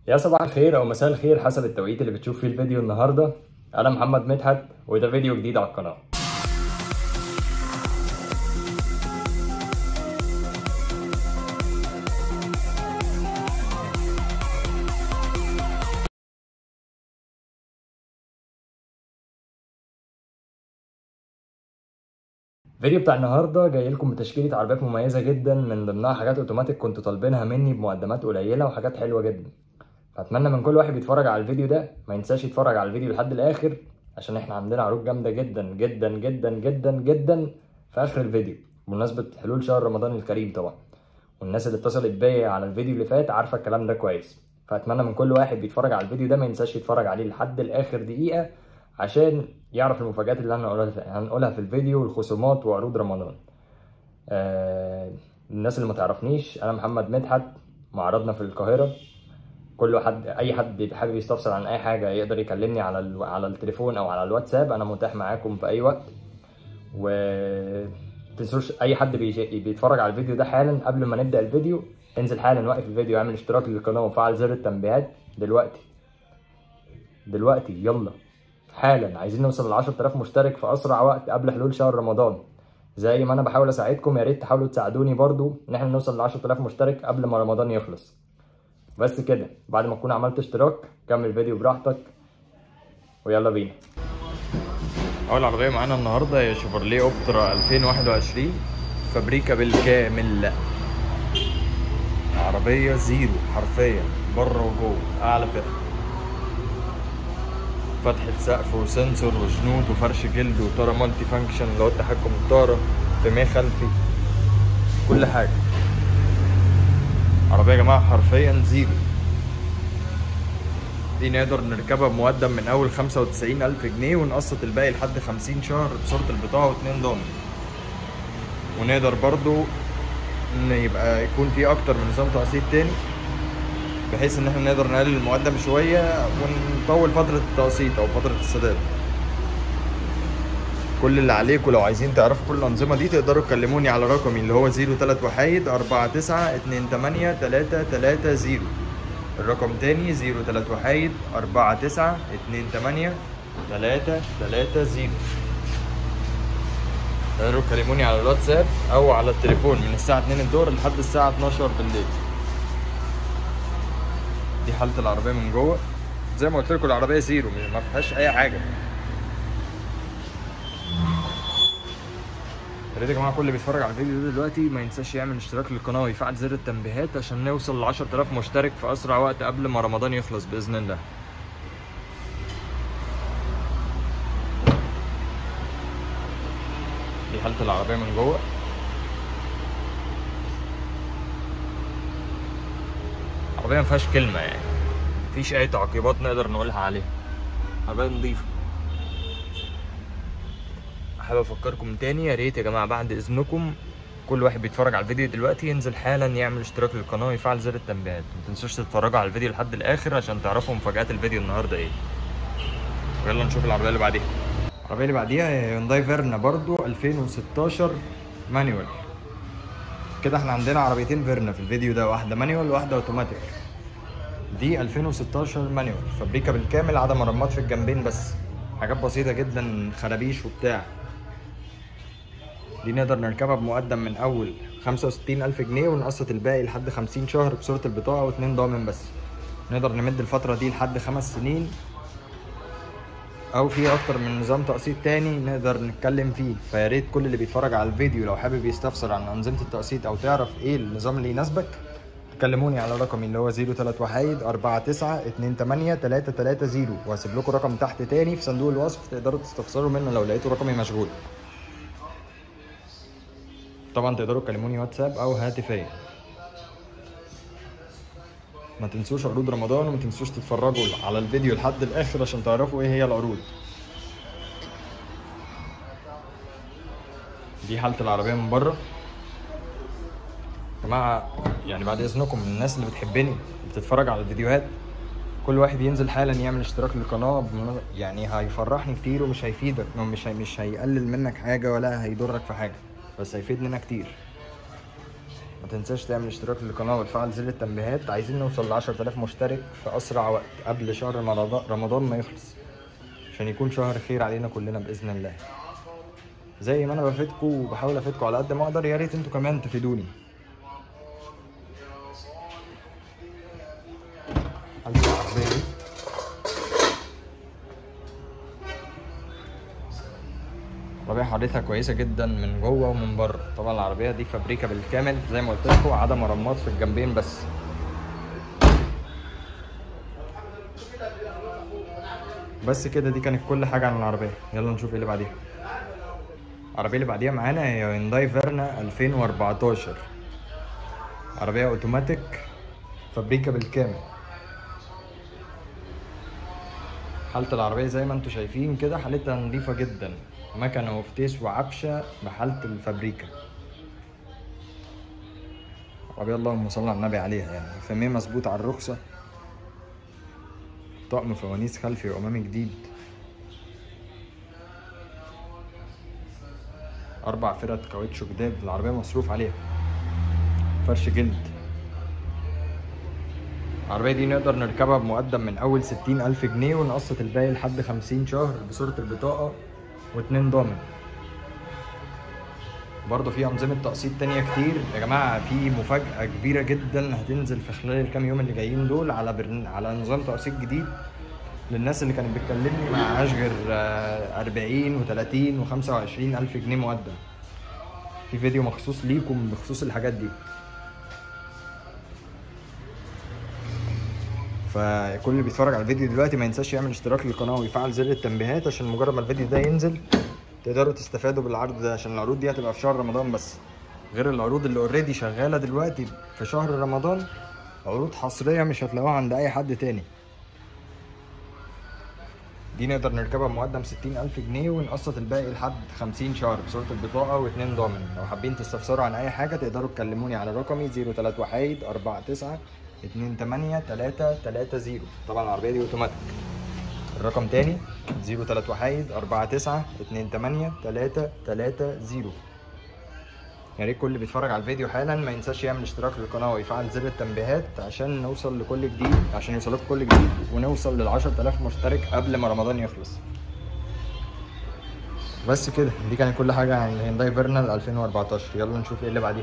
يا صباح الخير او مساء الخير حسب التوقيت اللي بتشوف فيه الفيديو النهارده انا محمد مدحت وده فيديو جديد على القناه الفيديو بتاع النهارده جاي لكم بتشكيله عربيات مميزه جدا من ضمنها حاجات اوتوماتيك كنتوا طالبينها مني بمقدمات قليله وحاجات حلوه جدا فاتمنى من كل واحد بيتفرج على الفيديو ده ما ينساش يتفرج على الفيديو لحد الاخر عشان احنا عندنا عروض جامده جدا جدا جدا جدا جدا في اخر الفيديو بمناسبه حلول شهر رمضان الكريم طبعا والناس اللي اتصلت بيا على الفيديو اللي فات عارفه الكلام ده كويس فاتمنى من كل واحد بيتفرج على الفيديو ده ما ينساش يتفرج عليه لحد الاخر دقيقه عشان يعرف المفاجآت اللي هنقولها هنقولها في الفيديو والخصومات وعروض رمضان آه الناس اللي ما تعرفنيش انا محمد مدحت معرضنا في القاهره كل حد اي حد حابب يستفسر عن اي حاجه يقدر يكلمني على ال... على التليفون او على الواتساب انا متاح معاكم في اي وقت و تنسوش اي حد بي... بيتفرج على الفيديو ده حالا قبل ما نبدا الفيديو انزل حالا وقف الفيديو اعمل اشتراك للقناه وفعل زر التنبيهات دلوقتي دلوقتي يلا حالا عايزين نوصل ل 10000 مشترك في اسرع وقت قبل حلول شهر رمضان زي ما انا بحاول اساعدكم يا ريت تحاولوا تساعدوني برضو ان احنا نوصل ل 10000 مشترك قبل ما رمضان يخلص بس كده بعد ما تكون عملت اشتراك كمل الفيديو براحتك ويلا بينا اول عربيه معانا النهارده هي شيفرليه اوبترا 2021 فابريكا بالكامل عربيه زيرو حرفيا بره وجوه اعلى فئه فتحة سقف وسنسور وجنود وفرش جلد وطارة مالتي فانكشن اللي هو التحكم الطارة في خلفي كل حاجة عربية يا جماعة حرفيا زيرو دي نقدر نركبها بمقدم من أول خمسة وتسعين ألف جنيه ونقسط الباقي لحد خمسين شهر بصورة البطاقة واتنين ضامن ونقدر برضو إن يبقى يكون في أكتر من نظام تقسيط تاني بحيث ان احنا نقدر نقلل المقدم شويه ونطول فتره التقسيط او فتره السداد كل اللي عليكم لو عايزين تعرفوا كل الانظمه دي تقدروا تكلموني على رقمي اللي هو 03 وحيد 49 28 330 الرقم تاني 03 وحيد 49 28 330 تقدروا تكلموني على الواتساب او على التليفون من الساعه 2 الظهر لحد الساعه 12 بالليل دي حاله العربيه من جوه زي ما قلت لكم العربيه زيرو ما فيهاش اي حاجه يا ريت يا جماعه كل اللي بيتفرج على الفيديو ده دلوقتي ما ينساش يعمل اشتراك للقناه ويفعل زر التنبيهات عشان نوصل ل 10000 مشترك في اسرع وقت قبل ما رمضان يخلص باذن الله دي حاله العربيه من جوه العربيه ما فيهاش كلمه يعني مفيش اي تعقيبات نقدر نقولها عليها عربيه نظيفه حابب افكركم تاني يا ريت يا جماعه بعد اذنكم كل واحد بيتفرج على الفيديو دلوقتي ينزل حالا يعمل اشتراك للقناه ويفعل زر التنبيهات ما تنسوش تتفرجوا على الفيديو لحد الاخر عشان تعرفوا مفاجات الفيديو النهارده ايه يلا نشوف العربيه اللي بعديها العربيه اللي بعديها هي هيونداي فيرنا برضو 2016 مانيوال كده احنا عندنا عربيتين فيرنا في الفيديو ده واحده مانيوال وواحده اوتوماتيك دي 2016 مانيوال فابريكا بالكامل عدم مرمات في الجنبين بس حاجات بسيطه جدا خرابيش وبتاع دي نقدر نركبها بمقدم من اول 65000 جنيه ونقسط الباقي لحد 50 شهر بصوره البطاقه واتنين ضامن بس نقدر نمد الفتره دي لحد خمس سنين او في اكتر من نظام تقسيط تاني نقدر نتكلم فيه فيا ريت كل اللي بيتفرج على الفيديو لو حابب يستفسر عن انظمه التقسيط او تعرف ايه النظام اللي يناسبك كلموني على رقمي اللي هو 03 وحيد 49 28 330 وهسيب لكم رقم تحت تاني في صندوق الوصف تقدروا تستفسروا منه لو لقيتوا رقمي مشغول طبعا تقدروا تكلموني واتساب او هاتفيا ما تنسوش عروض رمضان وما تنسوش تتفرجوا على الفيديو لحد الاخر عشان تعرفوا ايه هي العروض دي حالة العربية من بره يا جماعة يعني بعد اذنكم الناس اللي بتحبني بتتفرج على الفيديوهات كل واحد ينزل حالا يعمل اشتراك للقناة يعني هيفرحني كتير ومش هيفيدك مش هي مش هيقلل منك حاجة ولا هيضرك في حاجة بس هيفيدني انا كتير ما تنساش تعمل اشتراك للقناه وتفعل زر التنبيهات عايزين نوصل ل 10000 مشترك في اسرع وقت قبل شهر رمضان رمضان ما يخلص عشان يكون شهر خير علينا كلنا باذن الله زي ما انا بفيدكم وبحاول افيدكم على قد ما اقدر يا ريت انتوا كمان تفيدوني عندي العربية دي. العربية حالتها كويسة جدا من جوه ومن بره طبعا العربية دي فابريكا بالكامل زي ما قلت لكم عدا مرمات في الجنبين بس بس كده دي كانت كل حاجة عن العربية يلا نشوف ايه اللي بعديها العربية اللي بعديها معانا هي هيونداي فيرنا 2014 عربية اوتوماتيك فابريكا بالكامل حالة العربية زي ما انتوا شايفين كده حالتها نظيفة جدا مكنة وفتيس وعفشة بحالة الفابريكا عربية اللهم صل على النبي عليها يعني فمية مظبوط على الرخصة طقم فوانيس خلفي وأمامي جديد أربع فرد كاوتشو جداد العربية مصروف عليها فرش جلد العربية دي نقدر نركبها بمقدم من أول ستين ألف جنيه ونقسط الباقي لحد خمسين شهر بصورة البطاقة واتنين ضامن برضه في أنظمة تقسيط تانية كتير يا جماعة في مفاجأة كبيرة جدا هتنزل في خلال الكام يوم اللي جايين دول على برن... على نظام تقسيط جديد للناس اللي كانت بتكلمني معهاش غير آه، 40 و30 و25 ألف جنيه مقدم في فيديو مخصوص ليكم بخصوص الحاجات دي فكل اللي بيتفرج على الفيديو دلوقتي ما ينساش يعمل اشتراك للقناه ويفعل زر التنبيهات عشان مجرد ما الفيديو ده ينزل تقدروا تستفادوا بالعرض ده عشان العروض دي هتبقى في شهر رمضان بس غير العروض اللي اوريدي شغاله دلوقتي في شهر رمضان عروض حصريه مش هتلاقوها عند اي حد تاني دي نقدر نركبها بمقدم 60000 جنيه ونقسط الباقي لحد 50 شهر بصورة البطاقة واتنين ضامن لو حابين تستفسروا عن أي حاجة تقدروا تكلموني على رقمي 031 49 28 330 طبعا العربية دي اوتوماتيك الرقم تاني 031 49 28 330 يا ريت كل اللي بيتفرج على الفيديو حالا ما ينساش يعمل اشتراك للقناه ويفعل زر التنبيهات عشان نوصل لكل جديد عشان يوصلكم كل جديد ونوصل لل 10000 مشترك قبل ما رمضان يخلص بس كده دي كانت كل حاجه عن الهيونداي فيرنا 2014 يلا نشوف ايه اللي بعديها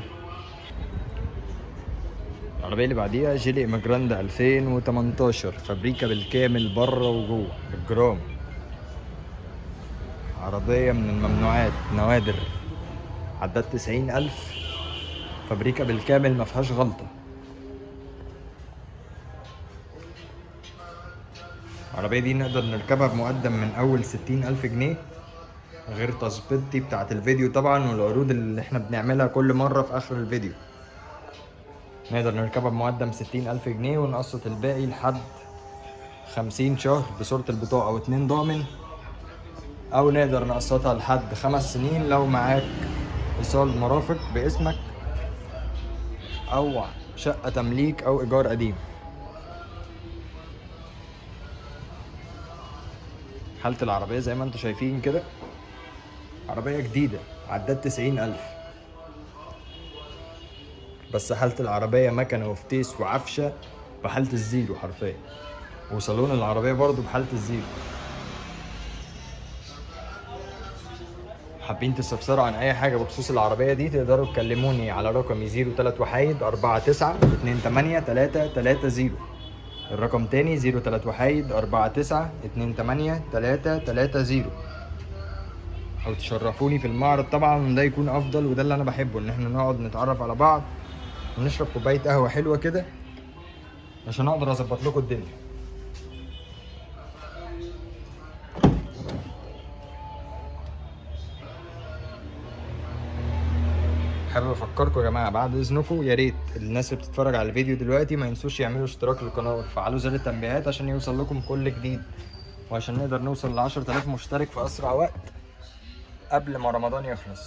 العربيه اللي بعديها جيلي اميجراند 2018 فابريكا بالكامل بره وجوه بالجرام عربيه من الممنوعات نوادر عدات تسعين ألف فابريكا بالكامل ما فيهاش غلطة العربية دي نقدر نركبها بمقدم من أول ستين ألف جنيه غير تظبيطتي بتاعت الفيديو طبعا والعروض اللي احنا بنعملها كل مرة في آخر الفيديو نقدر نركبها بمقدم ستين ألف جنيه ونقسط الباقي لحد خمسين شهر بصورة البطاقة واتنين ضامن أو نقدر نقسطها لحد خمس سنين لو معاك ايصال مرافق باسمك او شقه تمليك او ايجار قديم حالة العربية زي ما انتم شايفين كده عربية جديدة عدات تسعين ألف بس حالة العربية مكنة وفتيس وعفشة بحالة الزيرو حرفيا وصالون العربية برضو بحالة الزيرو حابين تستفسروا عن اي حاجه بخصوص العربيه دي تقدروا تكلموني على رقمي 031 49 28 330 الرقم تاني 031 49 28 330 او تشرفوني في المعرض طبعا ده يكون افضل وده اللي انا بحبه ان احنا نقعد نتعرف على بعض ونشرب كوبايه قهوه حلوه كده عشان اقدر اظبط لكم الدنيا حابب افكركم يا جماعه بعد اذنكم يا ريت الناس اللي بتتفرج على الفيديو دلوقتي ما ينسوش يعملوا اشتراك للقناه ويفعلوا زر التنبيهات عشان يوصل لكم كل جديد وعشان نقدر نوصل ل 10000 مشترك في اسرع وقت قبل ما رمضان يخلص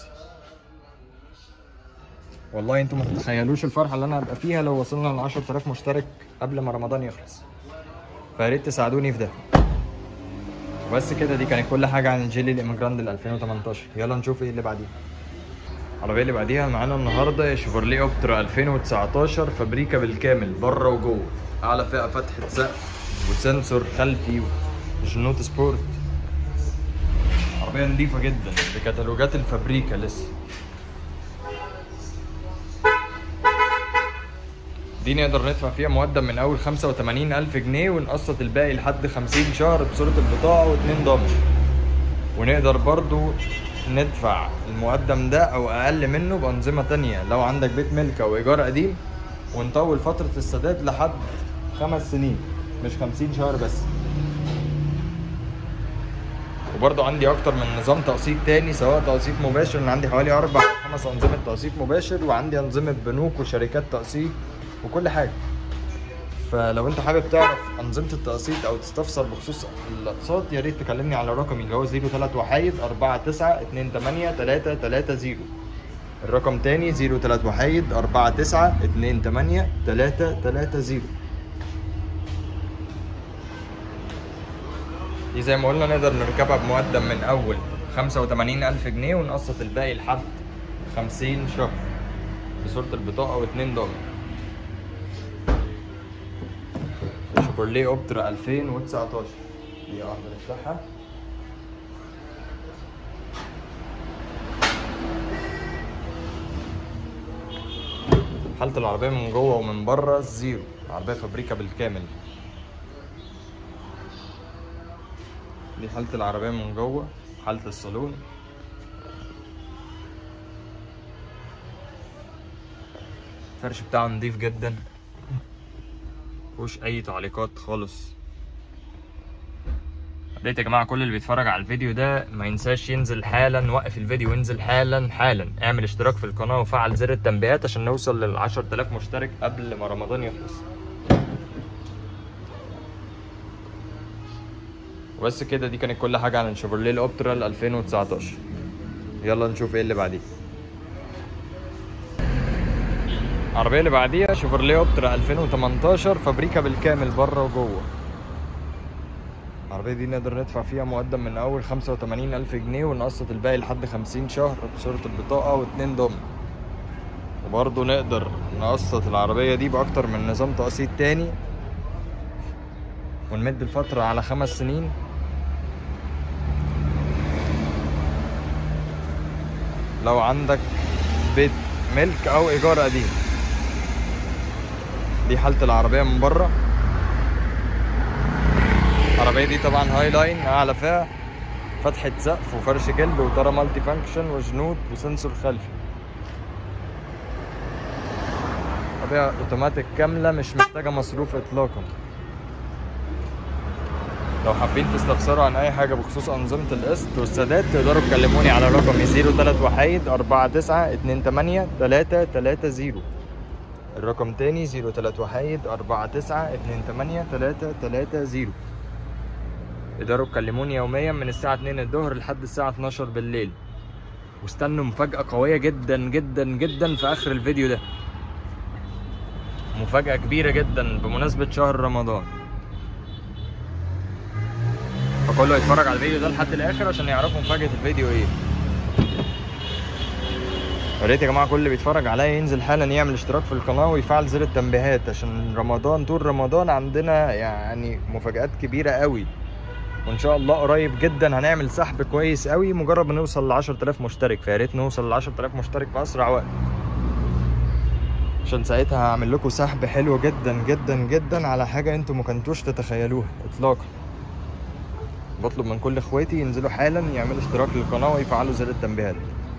والله انتوا ما تتخيلوش الفرحه اللي انا هبقى فيها لو وصلنا ل 10000 مشترك قبل ما رمضان يخلص فيا ريت تساعدوني في ده وبس كده دي كانت كل حاجه عن الجيلي الاميجراند ال 2018 يلا نشوف ايه اللي بعديه العربيه اللي بعديها معانا النهارده شيفرليه اوبترا 2019 فابريكا بالكامل بره وجوه اعلى فئه فتحه سقف وسنسور خلفي وجنوت سبورت عربيه نظيفه جدا بكتالوجات الفابريكا لسه دي نقدر ندفع فيها مقدم من اول 85 الف جنيه ونقسط الباقي لحد 50 شهر بصورة البطاقة واتنين ضمان ونقدر برضو ندفع المقدم ده او اقل منه بانظمة تانية لو عندك بيت ملك او ايجار قديم ونطول فترة السداد لحد خمس سنين مش 50 شهر بس وبرضه عندي اكتر من نظام تقسيط تاني سواء تقسيط مباشر انا عندي حوالي اربع أو خمس انظمه تقسيط مباشر وعندي انظمه بنوك وشركات تقسيط وكل حاجه فلو انت حابب تعرف انظمه التقسيط او تستفسر بخصوص الاقساط يا ريت تكلمني على رقمي اللي هو 03 وحيد 49 28 330 الرقم تاني 03 وحيد 49 28 330 دي زي ما قلنا نقدر نركبها بمقدم من اول 85 الف جنيه ونقسط الباقي لحد 50 شهر بصورة البطاقة واتنين ضامن شيفروليه اوبترا 2019 دي واحدة نفتحها حالة العربية من جوه ومن بره زيرو العربية فابريكا بالكامل دي حالة العربية من جوه حالة الصالون الفرش بتاعه نضيف جدا مفيهوش اي تعليقات خالص ريت يا جماعه كل اللي بيتفرج على الفيديو ده ما ينساش ينزل حالا وقف الفيديو وانزل حالا حالا اعمل اشتراك في القناه وفعل زر التنبيهات عشان نوصل لل 10000 مشترك قبل ما رمضان يخلص وبس كده دي كانت كل حاجه عن الشيفروليه الاوبترا 2019 يلا نشوف ايه اللي بعديه العربيه اللي بعديها شيفروليه اوبترا 2018 فابريكا بالكامل بره وجوه العربيه دي نقدر ندفع فيها مقدم من اول 85 الف جنيه ونقسط الباقي لحد 50 شهر بصوره البطاقه واتنين ضمن وبرضه نقدر نقسط العربيه دي باكتر من نظام تقسيط تاني ونمد الفتره على خمس سنين لو عندك بيت ملك او ايجار قديم دي حالة العربية من بره العربية دي طبعا هاي لاين اعلى فئة فتحة سقف وفرش جلد وطارة مالتي فانكشن وجنود وسنسور خلفي عربية اوتوماتيك كاملة مش محتاجة مصروف اطلاقا لو حابين تستفسروا عن اي حاجه بخصوص انظمه القسط والسداد تقدروا تكلموني على رقمي 03 وحيد 49 28 330 الرقم تاني 03 وحيد 49 28 330 تقدروا تكلموني يوميا من الساعه 2 الظهر لحد الساعه 12 بالليل واستنوا مفاجاه قويه جدا جدا جدا في اخر الفيديو ده مفاجاه كبيره جدا بمناسبه شهر رمضان فكله يتفرج على الفيديو ده لحد الاخر عشان يعرفوا مفاجاه الفيديو ايه يا ريت يا جماعه كل اللي بيتفرج عليا ينزل حالا يعمل اشتراك في القناه ويفعل زر التنبيهات عشان رمضان طول رمضان عندنا يعني مفاجآت كبيره قوي وان شاء الله قريب جدا هنعمل سحب كويس قوي مجرد ما نوصل ل 10000 مشترك فيا ريت نوصل ل 10000 مشترك في اسرع وقت عشان ساعتها هعمل لكم سحب حلو جدا جدا جدا على حاجه انتم ما كنتوش تتخيلوها اطلاقا بطلب من كل اخواتي ينزلوا حالا يعملوا اشتراك للقناه ويفعلوا زر التنبيهات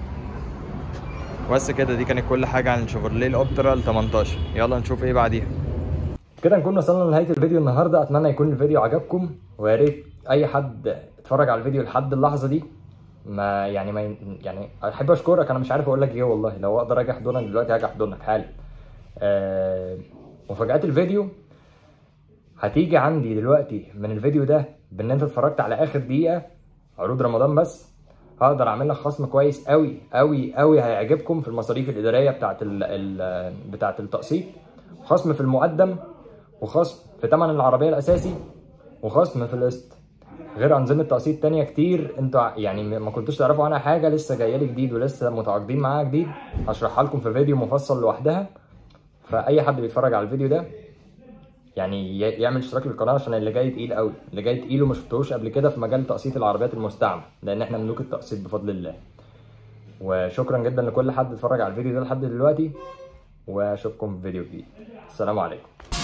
بس كده دي كانت كل حاجه عن الشيفروليه الاوبترا ال 18 يلا نشوف ايه بعديها كده نكون وصلنا لنهايه الفيديو النهارده اتمنى يكون الفيديو عجبكم ويا ريت اي حد اتفرج على الفيديو لحد اللحظه دي ما يعني ما يعني احب اشكرك انا مش عارف اقول لك ايه والله لو اقدر اجي احضنك دلوقتي هاجي احضنك حالا أه مفاجات الفيديو هتيجي عندي دلوقتي من الفيديو ده بان انت اتفرجت على اخر دقيقه عروض رمضان بس هقدر اعمل لك خصم كويس قوي قوي قوي هيعجبكم في المصاريف الاداريه بتاعه ال ال بتاعه التقسيط خصم في المقدم وخصم في ثمن العربيه الاساسي وخصم في القسط غير انظمه تقسيط تانية كتير انتوا ع- يعني ما كنتوش تعرفوا عنها حاجه لسه جايه لي جديد ولسه متعاقدين معاها جديد هشرحها لكم في فيديو مفصل لوحدها فاي حد بيتفرج على الفيديو ده يعني ي- يعمل اشتراك للقناه عشان اللي جاي تقيل قوي اللي جاي تقيل وما شفتوش قبل كده في مجال تقسيط العربيات المستعمل لان احنا ملوك التقسيط بفضل الله وشكرا جدا لكل حد اتفرج على الفيديو ده لحد دلوقتي واشوفكم في فيديو جديد السلام عليكم